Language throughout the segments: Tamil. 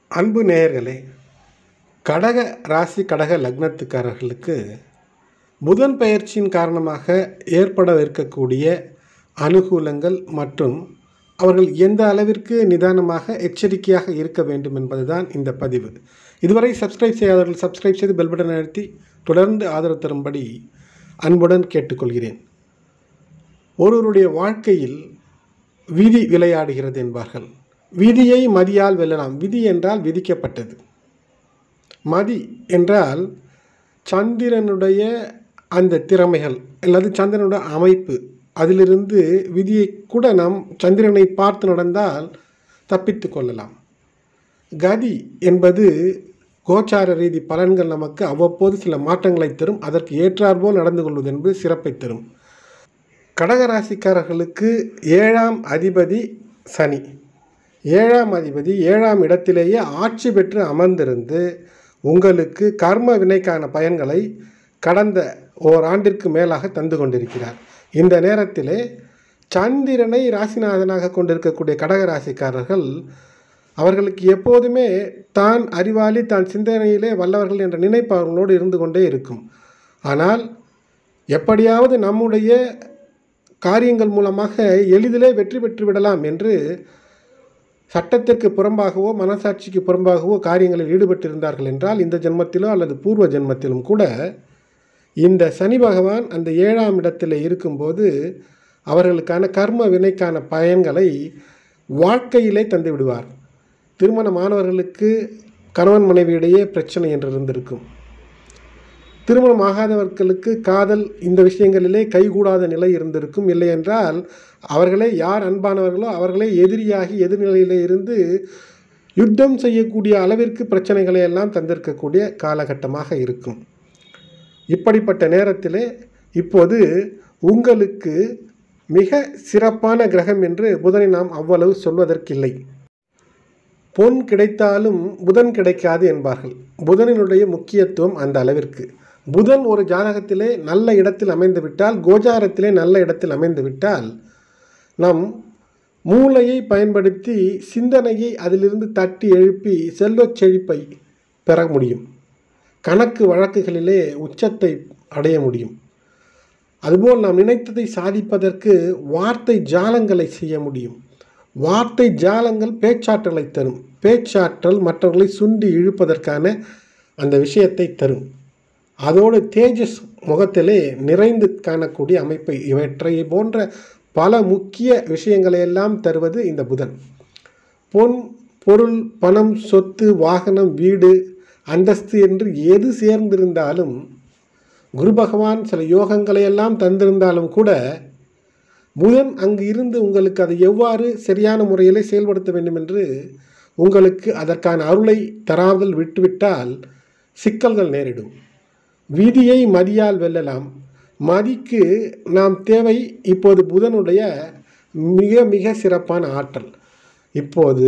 அன்பு நேயர்களே கடக ராசி கடக லக்னத்துக்காரர்களுக்கு புதன் பெயர்ச்சியின் காரணமாக ஏற்படவிருக்கக்கூடிய அனுகூலங்கள் மற்றும் அவர்கள் எந்த அளவிற்கு நிதானமாக எச்சரிக்கையாக இருக்க வேண்டும் என்பதுதான் இந்த பதிவு இதுவரை சப்ஸ்கிரைப் செய்யாதவர்கள் சப்ஸ்கிரைப் செய்து பெல் பட்டன் அழுத்தி தொடர்ந்து ஆதரவு தரும்படி அன்புடன் கேட்டுக்கொள்கிறேன் ஒருவருடைய வாழ்க்கையில் விதி விளையாடுகிறது என்பார்கள் விதியை மதியால் வெல்லலாம் விதி என்றால் விதிக்கப்பட்டது மதி என்றால் சந்திரனுடைய அந்த திறமைகள் அல்லது சந்திரனுடைய அமைப்பு அதிலிருந்து விதியை கூட நாம் சந்திரனை பார்த்து நடந்தால் தப்பித்து கொள்ளலாம் கதி என்பது கோச்சார ரீதி பலன்கள் நமக்கு அவ்வப்போது சில மாற்றங்களை தரும் அதற்கு ஏற்றாற்போல் நடந்து கொள்வது என்பது சிறப்பை தரும் கடகராசிக்காரர்களுக்கு ஏழாம் அதிபதி சனி ஏழாம் அதிபதி ஏழாம் இடத்திலேயே ஆட்சி பெற்று அமர்ந்திருந்து உங்களுக்கு கர்ம வினைக்கான பயன்களை கடந்த ஓராண்டிற்கு மேலாக தந்து கொண்டிருக்கிறார் இந்த நேரத்திலே சந்திரனை ராசிநாதனாக கொண்டிருக்கக்கூடிய கடகராசிக்காரர்கள் அவர்களுக்கு எப்போதுமே தான் அறிவாளி தான் சிந்தனையிலே வல்லவர்கள் என்ற நினைப்பு அவர்களோடு இருந்து கொண்டே இருக்கும் ஆனால் எப்படியாவது நம்முடைய காரியங்கள் மூலமாக எளிதிலே வெற்றி பெற்று விடலாம் என்று சட்டத்திற்கு புறம்பாகவோ மனசாட்சிக்கு புறம்பாகவோ காரியங்களில் ஈடுபட்டிருந்தார்கள் என்றால் இந்த ஜென்மத்திலோ அல்லது பூர்வ ஜென்மத்திலும் கூட இந்த சனி பகவான் அந்த ஏழாம் இடத்தில் இருக்கும்போது அவர்களுக்கான கர்ம வினைக்கான பயன்களை வாழ்க்கையிலே தந்து விடுவார் திருமணமானவர்களுக்கு கணவன் மனைவியிடையே பிரச்சனை என்று இருந்திருக்கும் திருமணம் ஆகாதவர்களுக்கு காதல் இந்த விஷயங்களிலே கைகூடாத நிலை இருந்திருக்கும் இல்லை என்றால் அவர்களே யார் அன்பானவர்களோ அவர்களே எதிரியாகி எதிர்நிலையிலே இருந்து யுத்தம் செய்யக்கூடிய அளவிற்கு பிரச்சனைகளை எல்லாம் தந்திருக்கக்கூடிய காலகட்டமாக இருக்கும் இப்படிப்பட்ட நேரத்திலே இப்போது உங்களுக்கு மிக சிறப்பான கிரகம் என்று புதனை நாம் அவ்வளவு சொல்வதற்கில்லை பொன் கிடைத்தாலும் புதன் கிடைக்காது என்பார்கள் புதனினுடைய முக்கியத்துவம் அந்த அளவிற்கு புதன் ஒரு ஜாதகத்திலே நல்ல இடத்தில் அமைந்து விட்டால் கோச்சாரத்திலே நல்ல இடத்தில் அமைந்து விட்டால் நம் மூளையை பயன்படுத்தி சிந்தனையை அதிலிருந்து தட்டி எழுப்பி செல்வச் செழிப்பை பெற முடியும் கணக்கு வழக்குகளிலே உச்சத்தை அடைய முடியும் அதுபோல் நாம் நினைத்ததை சாதிப்பதற்கு வார்த்தை ஜாலங்களை செய்ய முடியும் வார்த்தை ஜாலங்கள் பேச்சாற்றலை தரும் பேச்சாற்றல் மற்றவர்களை சுண்டி இழுப்பதற்கான அந்த விஷயத்தை தரும் அதோடு தேஜஸ் முகத்திலே நிறைந்து காணக்கூடிய அமைப்பை இவற்றை போன்ற பல முக்கிய விஷயங்களை எல்லாம் தருவது இந்த புதன் பொன் பொருள் பணம் சொத்து வாகனம் வீடு அந்தஸ்து என்று எது சேர்ந்திருந்தாலும் குரு பகவான் சில யோகங்களை எல்லாம் தந்திருந்தாலும் கூட புதன் அங்கு இருந்து உங்களுக்கு அதை எவ்வாறு சரியான முறையில் செயல்படுத்த வேண்டும் என்று உங்களுக்கு அதற்கான அருளை தராமல் விட்டுவிட்டால் சிக்கல்கள் நேரிடும் விதியை மதியால் வெல்லலாம் மதிக்கு நாம் தேவை இப்போது புதனுடைய மிக மிக சிறப்பான ஆற்றல் இப்போது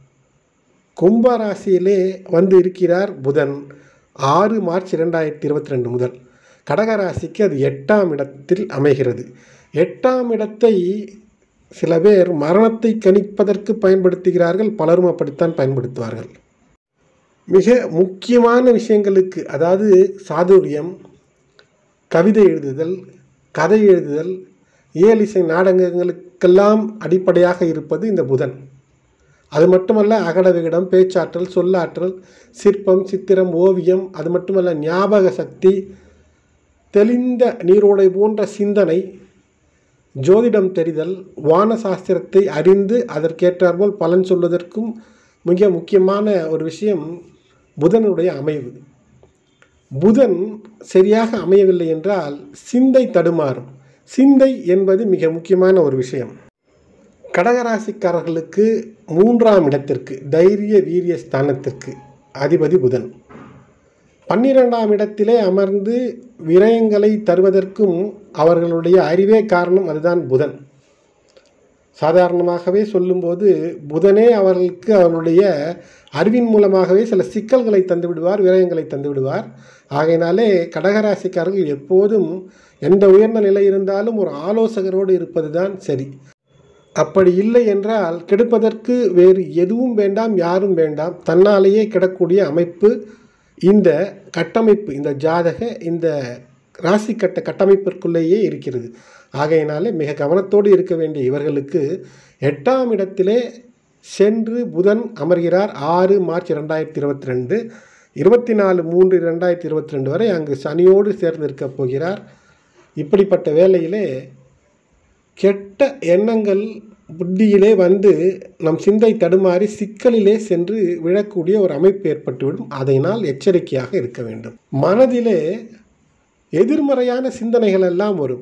கும்பராசியிலே வந்து இருக்கிறார் புதன் ஆறு மார்ச் இரண்டாயிரத்தி இருபத்தி ரெண்டு முதல் கடகராசிக்கு அது எட்டாம் இடத்தில் அமைகிறது எட்டாம் இடத்தை சில பேர் மரணத்தை கணிப்பதற்கு பயன்படுத்துகிறார்கள் பலரும் அப்படித்தான் பயன்படுத்துவார்கள் மிக முக்கியமான விஷயங்களுக்கு அதாவது சாதுரியம் கவிதை எழுதுதல் கதை எழுதுதல் இயலிசை நாடகங்களுக்கெல்லாம் அடிப்படையாக இருப்பது இந்த புதன் அது மட்டுமல்ல அகட விகடம் பேச்சாற்றல் சொல்லாற்றல் சிற்பம் சித்திரம் ஓவியம் அது மட்டுமல்ல ஞாபக சக்தி தெளிந்த நீரோடை போன்ற சிந்தனை ஜோதிடம் தெரிதல் வான சாஸ்திரத்தை அறிந்து அதற்கேற்றாற்போல் பலன் சொல்வதற்கும் மிக முக்கியமான ஒரு விஷயம் புதனுடைய அமைவு புதன் சரியாக அமையவில்லை என்றால் சிந்தை தடுமாறும் சிந்தை என்பது மிக முக்கியமான ஒரு விஷயம் கடகராசிக்காரர்களுக்கு மூன்றாம் இடத்திற்கு தைரிய வீரிய ஸ்தானத்திற்கு அதிபதி புதன் பன்னிரெண்டாம் இடத்திலே அமர்ந்து விரயங்களை தருவதற்கும் அவர்களுடைய அறிவே காரணம் அதுதான் புதன் சாதாரணமாகவே சொல்லும்போது புதனே அவர்களுக்கு அவர்களுடைய அறிவின் மூலமாகவே சில சிக்கல்களை தந்து விடுவார் விரயங்களை தந்து விடுவார் ஆகையினாலே கடகராசிக்காரர்கள் எப்போதும் எந்த உயர்ந்த நிலை இருந்தாலும் ஒரு ஆலோசகரோடு இருப்பது தான் சரி அப்படி இல்லை என்றால் கெடுப்பதற்கு வேறு எதுவும் வேண்டாம் யாரும் வேண்டாம் தன்னாலேயே கிடக்கூடிய அமைப்பு இந்த கட்டமைப்பு இந்த ஜாதக இந்த ராசி கட்ட கட்டமைப்பிற்குள்ளேயே இருக்கிறது ஆகையினாலே மிக கவனத்தோடு இருக்க வேண்டிய இவர்களுக்கு எட்டாம் இடத்திலே சென்று புதன் அமர்கிறார் ஆறு மார்ச் ரெண்டாயிரத்தி இருபத்தி ரெண்டு இருபத்தி நாலு மூன்று ரெண்டாயிரத்தி இருபத்தி ரெண்டு வரை அங்கு சனியோடு சேர்ந்து இருக்கப் போகிறார் இப்படிப்பட்ட வேளையிலே கெட்ட எண்ணங்கள் புத்தியிலே வந்து நம் சிந்தை தடுமாறி சிக்கலிலே சென்று விழக்கூடிய ஒரு அமைப்பு ஏற்பட்டுவிடும் அதனால் எச்சரிக்கையாக இருக்க வேண்டும் மனதிலே எதிர்மறையான சிந்தனைகள் எல்லாம் வரும்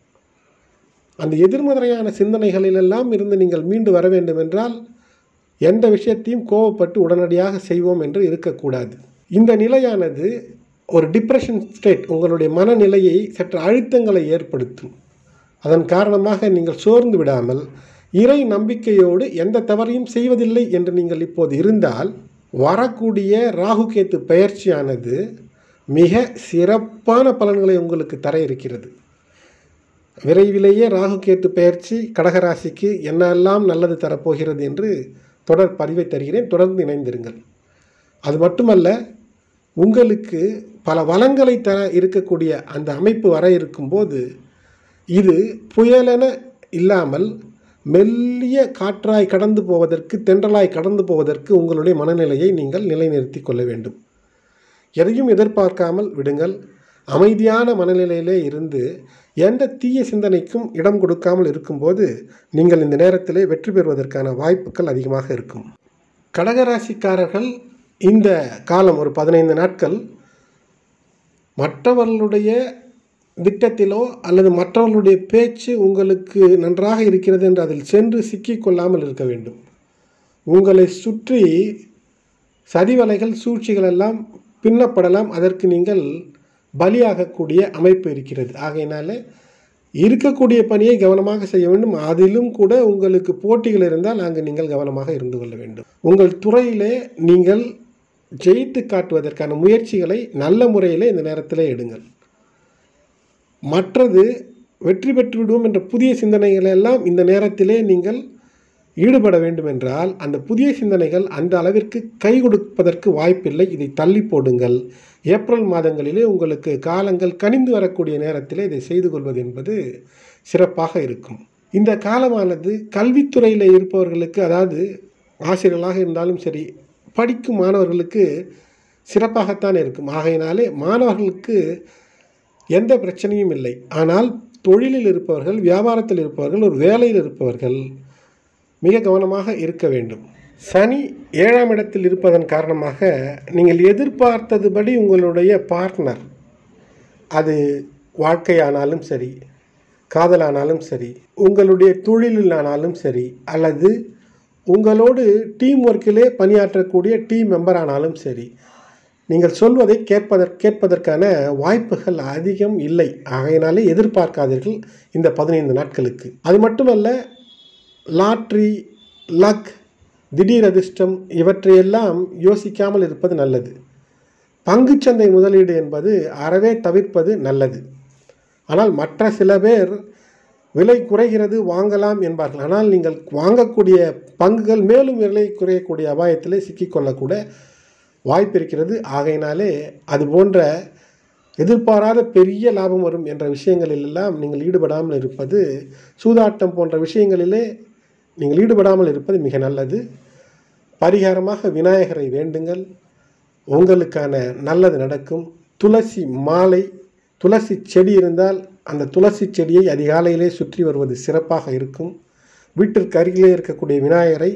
அந்த எதிர்மறையான சிந்தனைகளிலெல்லாம் இருந்து நீங்கள் மீண்டு வர வேண்டும் என்றால் எந்த விஷயத்தையும் கோவப்பட்டு உடனடியாக செய்வோம் என்று இருக்கக்கூடாது இந்த நிலையானது ஒரு டிப்ரெஷன் ஸ்டேட் உங்களுடைய மனநிலையை சற்று அழுத்தங்களை ஏற்படுத்தும் அதன் காரணமாக நீங்கள் சோர்ந்து விடாமல் இறை நம்பிக்கையோடு எந்த தவறையும் செய்வதில்லை என்று நீங்கள் இப்போது இருந்தால் வரக்கூடிய ராகு கேத்து பயிற்சியானது மிக சிறப்பான பலன்களை உங்களுக்கு தர இருக்கிறது விரைவிலேயே ராகு கேத்து பயிற்சி கடகராசிக்கு என்னெல்லாம் நல்லது தரப்போகிறது என்று தொடர் பதிவை தருகிறேன் தொடர்ந்து இணைந்திருங்கள் அது மட்டுமல்ல உங்களுக்கு பல வளங்களை தர இருக்கக்கூடிய அந்த அமைப்பு வர இருக்கும்போது இது புயலென இல்லாமல் மெல்லிய காற்றாய் கடந்து போவதற்கு தென்றலாய் கடந்து போவதற்கு உங்களுடைய மனநிலையை நீங்கள் நிலைநிறுத்தி கொள்ள வேண்டும் எதையும் எதிர்பார்க்காமல் விடுங்கள் அமைதியான மனநிலையிலே இருந்து எந்த தீய சிந்தனைக்கும் இடம் கொடுக்காமல் இருக்கும்போது நீங்கள் இந்த நேரத்திலே வெற்றி பெறுவதற்கான வாய்ப்புகள் அதிகமாக இருக்கும் கடகராசிக்காரர்கள் இந்த காலம் ஒரு பதினைந்து நாட்கள் மற்றவர்களுடைய திட்டத்திலோ அல்லது மற்றவர்களுடைய பேச்சு உங்களுக்கு நன்றாக இருக்கிறது என்று அதில் சென்று சிக்கிக்கொள்ளாமல் இருக்க வேண்டும் உங்களை சுற்றி சதிவலைகள் சூழ்ச்சிகள் எல்லாம் பின்னப்படலாம் அதற்கு நீங்கள் பலியாகக்கூடிய அமைப்பு இருக்கிறது ஆகையினால இருக்கக்கூடிய பணியை கவனமாக செய்ய வேண்டும் அதிலும் கூட உங்களுக்கு போட்டிகள் இருந்தால் அங்கு நீங்கள் கவனமாக இருந்து கொள்ள வேண்டும் உங்கள் துறையிலே நீங்கள் ஜெயித்து காட்டுவதற்கான முயற்சிகளை நல்ல முறையிலே இந்த நேரத்தில் எடுங்கள் மற்றது வெற்றி பெற்று விடுவோம் என்ற புதிய சிந்தனைகள் எல்லாம் இந்த நேரத்திலே நீங்கள் ஈடுபட வேண்டும் என்றால் அந்த புதிய சிந்தனைகள் அந்த அளவிற்கு கை கொடுப்பதற்கு வாய்ப்பில்லை இதை தள்ளி போடுங்கள் ஏப்ரல் மாதங்களிலே உங்களுக்கு காலங்கள் கனிந்து வரக்கூடிய நேரத்திலே இதை செய்து கொள்வது என்பது சிறப்பாக இருக்கும் இந்த காலமானது கல்வித்துறையில் இருப்பவர்களுக்கு அதாவது ஆசிரியர்களாக இருந்தாலும் சரி படிக்கும் மாணவர்களுக்கு சிறப்பாகத்தான் இருக்கும் ஆகையினாலே மாணவர்களுக்கு எந்த பிரச்சனையும் இல்லை ஆனால் தொழிலில் இருப்பவர்கள் வியாபாரத்தில் இருப்பவர்கள் ஒரு வேலையில் இருப்பவர்கள் மிக கவனமாக இருக்க வேண்டும் சனி ஏழாம் இடத்தில் இருப்பதன் காரணமாக நீங்கள் எதிர்பார்த்ததுபடி உங்களுடைய பார்ட்னர் அது வாழ்க்கையானாலும் சரி காதலானாலும் சரி உங்களுடைய தொழிலிலானாலும் சரி அல்லது உங்களோடு டீம் ஒர்க்கிலே பணியாற்றக்கூடிய டீம் மெம்பர் ஆனாலும் சரி நீங்கள் சொல்வதை கேட்பதற் கேட்பதற்கான வாய்ப்புகள் அதிகம் இல்லை ஆகையினாலே எதிர்பார்க்காதீர்கள் இந்த பதினைந்து நாட்களுக்கு அது மட்டுமல்ல லாட்ரி லக் திடீர் அதிர்ஷ்டம் இவற்றையெல்லாம் யோசிக்காமல் இருப்பது நல்லது பங்குச்சந்தை முதலீடு என்பது அறவே தவிர்ப்பது நல்லது ஆனால் மற்ற சில பேர் விலை குறைகிறது வாங்கலாம் என்பார்கள் ஆனால் நீங்கள் வாங்கக்கூடிய பங்குகள் மேலும் விலை குறையக்கூடிய அபாயத்திலே சிக்கிக்கொள்ளக்கூட வாய்ப்பு இருக்கிறது ஆகையினாலே அது போன்ற எதிர்பாராத பெரிய லாபம் வரும் என்ற விஷயங்களிலெல்லாம் நீங்கள் ஈடுபடாமல் இருப்பது சூதாட்டம் போன்ற விஷயங்களிலே நீங்கள் ஈடுபடாமல் இருப்பது மிக நல்லது பரிகாரமாக விநாயகரை வேண்டுங்கள் உங்களுக்கான நல்லது நடக்கும் துளசி மாலை துளசி செடி இருந்தால் அந்த துளசி செடியை அதிகாலையிலே சுற்றி வருவது சிறப்பாக இருக்கும் வீட்டிற்கு அருகிலே இருக்கக்கூடிய விநாயகரை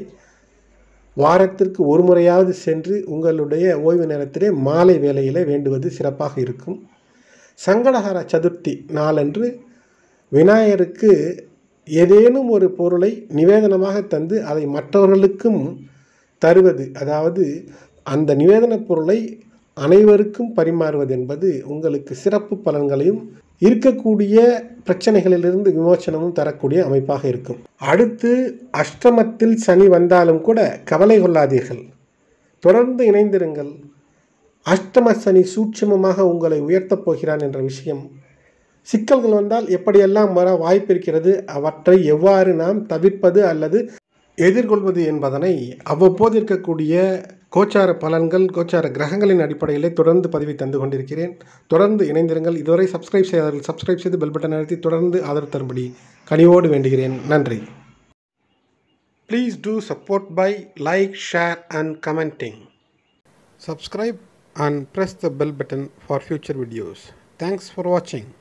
வாரத்திற்கு ஒரு முறையாவது சென்று உங்களுடைய ஓய்வு நேரத்திலே மாலை வேளையிலே வேண்டுவது சிறப்பாக இருக்கும் சங்கடஹர சதுர்த்தி நாளன்று விநாயகருக்கு ஏதேனும் ஒரு பொருளை நிவேதனமாக தந்து அதை மற்றவர்களுக்கும் தருவது அதாவது அந்த நிவேதனப் பொருளை அனைவருக்கும் பரிமாறுவது என்பது உங்களுக்கு சிறப்பு பலன்களையும் இருக்கக்கூடிய பிரச்சனைகளிலிருந்து விமோசனமும் தரக்கூடிய அமைப்பாக இருக்கும் அடுத்து அஷ்டமத்தில் சனி வந்தாலும் கூட கவலை கொள்ளாதீர்கள் தொடர்ந்து இணைந்திருங்கள் அஷ்டம சனி சூட்சமமாக உங்களை உயர்த்தப் போகிறான் என்ற விஷயம் சிக்கல்கள் வந்தால் எப்படியெல்லாம் வர வாய்ப்பிருக்கிறது அவற்றை எவ்வாறு நாம் தவிர்ப்பது அல்லது எதிர்கொள்வது என்பதனை அவ்வப்போது இருக்கக்கூடிய கோச்சார பலன்கள் கோச்சார கிரகங்களின் அடிப்படையிலே தொடர்ந்து பதிவை தந்து கொண்டிருக்கிறேன் தொடர்ந்து இணைந்திருங்கள் இதுவரை சப்ஸ்கிரைப் செய்தார்கள் சப்ஸ்கிரைப் செய்து பெல் பட்டன் அழுத்தி தொடர்ந்து ஆதரவு தரும்படி கனிவோடு வேண்டுகிறேன் நன்றி please do support by like share and commenting subscribe and press the bell button for future videos thanks for watching